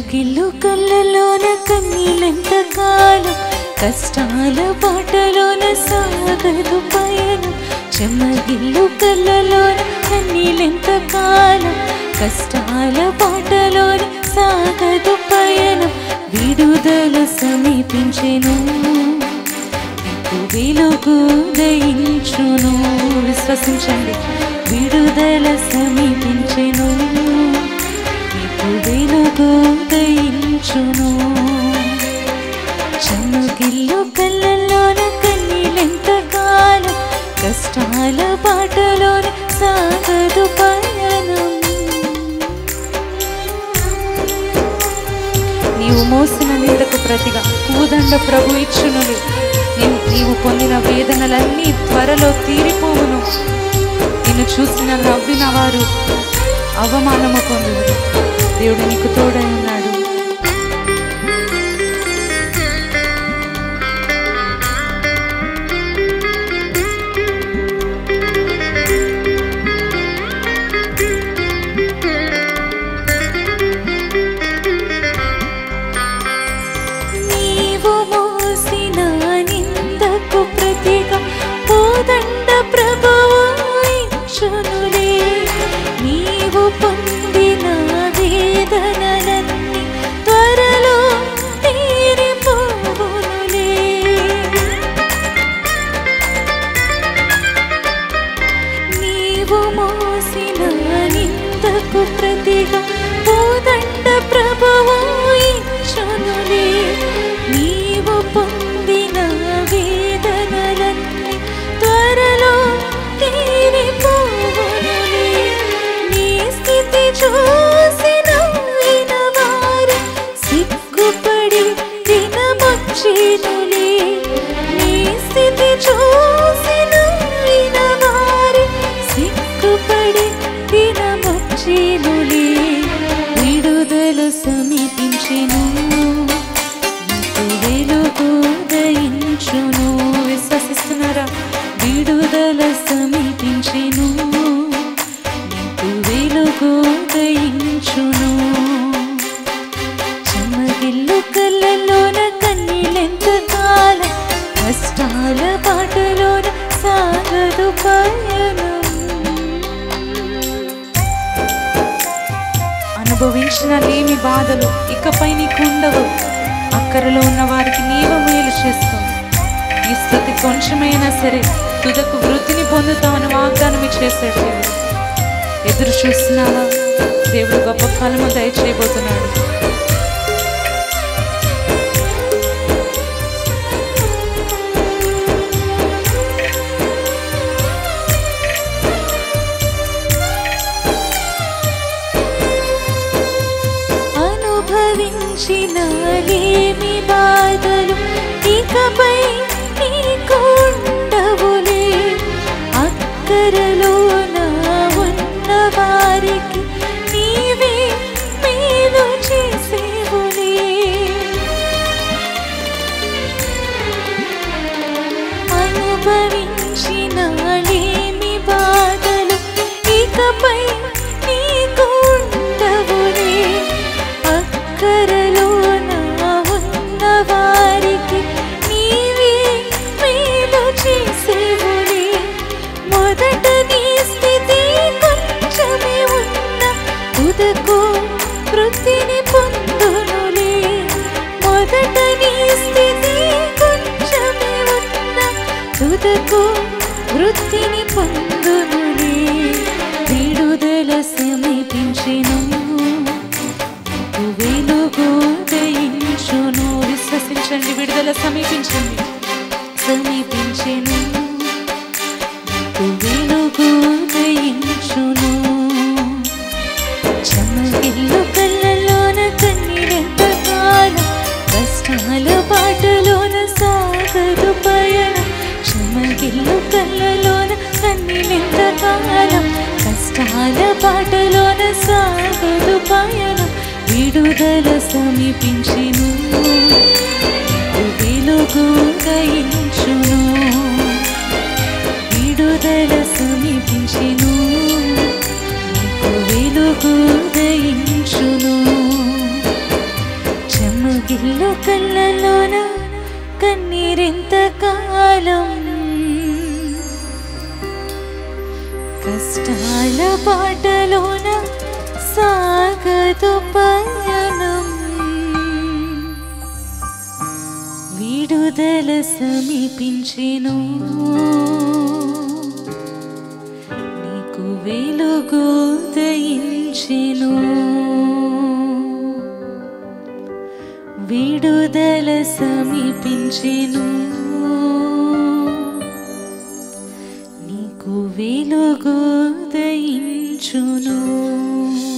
చెమ్మగిల్లు కళ్ళలోన కన్నీళ్ళెంత కాలం కష్టాల బాటలోన సాగదు పయనం చెమ్మగిల్లు కళ్ళలోన కన్నీళ్ళెంత కాలం కష్టాల బాటలోన సాగదు పయనం విడుదల సమీపించెను నీకు వెలుగు దయించును విశ్వసించండి విడుదల సమీపించెను నీకు వెలుగు దయించును చెమ్మగిల్లు కళ్ళల్లోన కన్నీళ్ళెంత కాలం కష్టాల బాటలోన సాగదు పయనం నీవు మోసిన నిందకు ప్రతిగా పూదండ ప్రభు ఇచ్చునులు నీవు నీవు పొందిన వేదనలన్నీ త్వరలో తీరిపోవును నిన్ను చూసిన నవ్విన వారు అవమానము పొందుదురు దేవుడు నీకు తోడై ఉన్నాడు నీవు మోసిన నిందకు ప్రతిగా పూదండ ప్రభువు ఇచ్చునులే నీవు పొందిన వేదనలన్నీ త్వరలో తీరిపోవునులే నీవు మోసిన నిందకు ప్రతిగా పూదండ ప్రభువు ఇచ్చునులే నీవు పొందిన వేదనలన్నీ త్వరలో తీరిపోవునులే నీ స్థితి చూసి నవ్విన వారు సిగ్గుపడి దినమొచ్చినులే నీ స్థితి చూసి నవ్విన వారు సిగ్గుపడి దినమొచ్చినులే విడుదల సమీపించెను నీకు వెలుగు దయించును విశ్వసిస్తున్నారా విడుదల సమీపించెను నీకు వెలుగు దయించును చెమ్మగిల్లు కళ్ళలోన కన్నీళ్ళెంత కాలం కష్టాల బాటలోన సాగదు పయనం అనుభవించిన లేమి బాధలు ఇకపై నీకు ఉండవు అక్కరలో ఉన్న వారికి నీవు మేలు చేస్తావు ఈ స్థుతి కొంచెమైనా సరే తుదకు వృత్తిని పొందుతామని వాగ్దానం చేశాడు దేవుడు ఎదురు చూస్తున్నావా దేవుడు గొప్ప ఫలము దయచేయబోతున్నాడు అనుభవించిన లేమి బాధలు ఇకపై నీకు ఉండవులే అక్కరలో ఉన్న వారికి నీవే మేలు చేసేవులే అనుభవించిన లేమి బాధలు ఇకపై నీకు ఉండవులే అక్కరలో ఉన్న వారికి నీవే మేలు చేసేవులే మొదట నీ స్థితి కొంచెమే ఉన్న తుదకు వృత్తిని పొందునులే మొదట నీ స్థితి కొంచెమే ఉన్న తుదకు వృత్తిని పొందునులే విడుదల సమీపించెను నీకు వెలుగు దయించును విశ్వసించండి విడుదల సమీపించండి సమీపించెను నీకు వెలుగు దయించును చెమ్మగిల్లు కళ్ళలోన కన్నీరెంత కాలం కష్టాల బాటలోన సాగదు పయనం చెమ్మగిల్లు కళ్ళలోన కన్నీరెంత కాలం కష్టాల బాటలోన సాగదు పయనం విడుదల సమీపించెను నీకు వెలుగు దయించును విడుదల సమీపించెను నీకు వెలుగు దయించును పయనం విడుదల సమీపించెను నీకు వెలుగు దయించెను విడుదల సమీపించెను నీకు వెలుగు దయించును